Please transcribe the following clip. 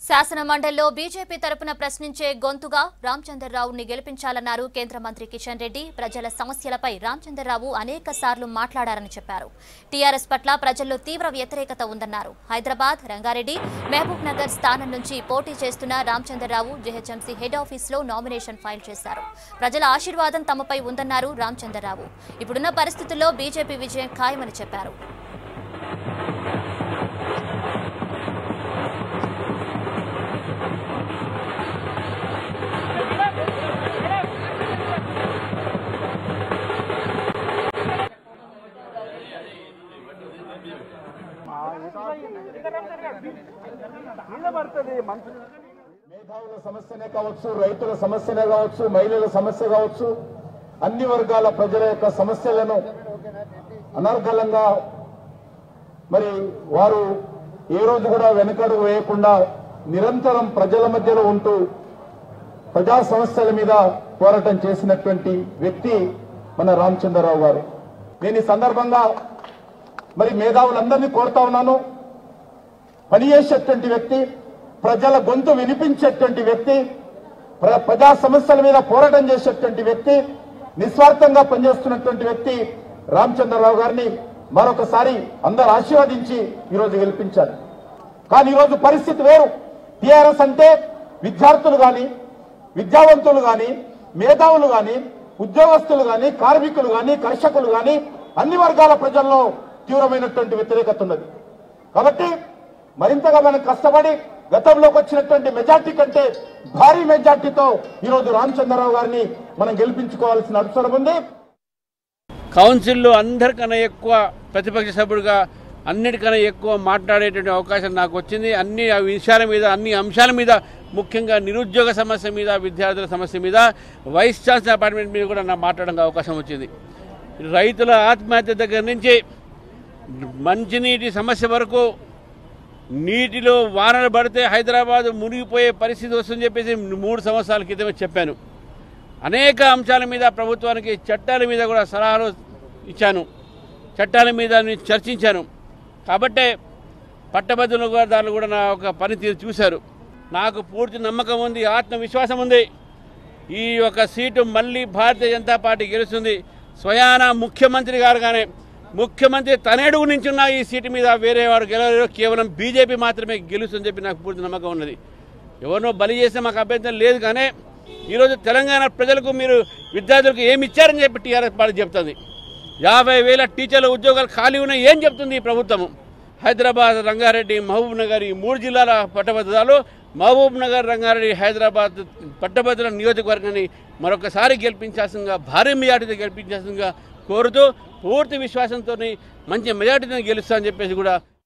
శాసన మండలిలో బీజేపీ తరపున ప్రశ్నించే గొంతుగా రామచంద్రరావుని గెలిపించాలన్నారు కేంద్ర మంత్రి కిషన్ రెడ్డి ప్రజల సమస్యలపై రామచంద్రరావు అనేక సార్లు మాట్లాడారని చెప్పారు టీఆర్ఎస్ పట్ల ప్రజల్లో తీవ్ర వ్యతిరేకత ఉందన్నారు హైదరాబాద్ రంగారెడ్డి మహబూబ్ నగర్ స్థానం నుంచి పోటీ చేస్తున్న రామచంద్రరావు జీహెచ్ఎంసీ హెడ్ ఆఫీస్లో నామినేషన్ ఫైల్ చేశారు ప్రజల ఆశీర్వాదం తమపై ఉందన్నారు రామచంద్రరావు ఇప్పుడున్న పరిస్థితుల్లో బీజేపీ విజయం ఖాయమని చెప్పారు మేధావుల సమస్యనే కావచ్చు రైతుల సమస్యనే కావచ్చు మహిళల సమస్య కావచ్చు అన్ని వర్గాల ప్రజల యొక్క సమస్యలను అనర్గళంగా మరి వారు ఏ రోజు కూడా వెనకడుగు వేయకుండా నిరంతరం ప్రజల మధ్యలో ఉంటూ ప్రజా సమస్యల మీద పోరాటం చేసినటువంటి వ్యక్తి మన రామచంద్రరావు గారు నేను ఈ సందర్భంగా మరి మేధావులందరినీ కోరుతా ఉన్నాను పనిచేసేటువంటి వ్యక్తి ప్రజల గొంతు వినిపించేటువంటి వ్యక్తి ప్ర- ప్రజా సమస్యల మీద పోరాటం చేసేటువంటి వ్యక్తి నిస్వార్థంగా పనిచేస్తున్నటువంటి వ్యక్తి రామచంద్రరావు గారిని మరొకసారి అందరు ఆశీర్వదించి ఈరోజు గెలిపించారు కానీ ఈరోజు పరిస్థితి వేరు టీఆర్ఎస్ అంటే విద్యార్థులు కానీ విద్యావంతులు కానీ మేధావులు కానీ ఉద్యోగస్తులు కానీ కార్మికులు కానీ కర్షకులు కానీ అన్ని వర్గాల ప్రజల్లో తీవ్రమైనటువంటి వ్యతిరేకత ఉన్నది కాబట్టి మరింతగా మనం కష్టపడి గతంలోకి వచ్చినటువంటి మెజార్టీ కంటే భారీ మెజార్టీతో ఈరోజు రామచంద్రరావు గారిని మనం గెలిపించుకోవాల్సిన అవసరం ఉంది కౌన్సిల్లో అందరికన్నా ఎక్కువ ప్రతిపక్ష సభ్యుడిగా అన్నిటికన్నా ఎక్కువ మాట్లాడేటువంటి అవకాశం నాకు వచ్చింది అన్ని ఆ విషయాల మీద అన్ని అంశాల మీద ముఖ్యంగా నిరుద్యోగ సమస్య మీద విద్యార్థుల సమస్య మీద వైస్ ఛాన్సలర్ అపార్ట్మెంట్ మీద కూడా నాకు మాట్లాడడానికి అవకాశం వచ్చింది రైతుల ఆత్మహత్య దగ్గర నుంచి మంచినీటి సమస్య వరకు నీటిలో వానలు పడితే హైదరాబాద్ మునిగిపోయే పరిస్థితి వస్తుందని చెప్పేసి మూడు సంవత్సరాల క్రితమే చెప్పాను అనేక అంశాల మీద ప్రభుత్వానికి చట్టాల మీద కూడా సలహాలు ఇచ్చాను చట్టాల మీద నేను చర్చించాను కాబట్టే పట్టభద్రులదారులు కూడా నా ఒక పనితీరు చూశారు నాకు పూర్తి నమ్మకం ఉంది ఆత్మవిశ్వాసం ఉంది ఈ యొక్క సీటు మళ్ళీ భారతీయ జనతా పార్టీ గెలుస్తుంది స్వయాన ముఖ్యమంత్రి గారుగానే ముఖ్యమంత్రి తనేడుగు నించున్న ఈ సీటు మీద వేరే వారు గెలవలేరు కేవలం బీజేపీ మాత్రమే గెలుస్తుందని చెప్పి నాకు పూర్తి నమ్మకం ఉన్నది ఎవరినో బలి చేస్తే మాకు అభ్యంతరం లేదు కానీ ఈరోజు తెలంగాణ ప్రజలకు మీరు విద్యార్థులకు ఏమి ఇచ్చారని చెప్పి టీఆర్ఎస్ పార్టీ చెప్తుంది యాభై వేల టీచర్ల ఉద్యోగాలు ఖాళీ ఉన్నాయి ఏం చెప్తుంది ఈ ప్రభుత్వము హైదరాబాద్ రంగారెడ్డి మహబూబ్ నగర్ ఈ మూడు జిల్లాల పట్టభద్రులు మహబూబ్ నగర్ రంగారెడ్డి హైదరాబాద్ పట్టభద్రుల నియోజకవర్గాన్ని మరొకసారి గెలిపించాల్సిందిగా భారీ మెజార్టీతో గెలిపించాల్సిందిగా కోరుతూ పూర్తి విశ్వాసంతో మంచి మెజార్టీతో గెలుస్తా అని చెప్పేసి కూడా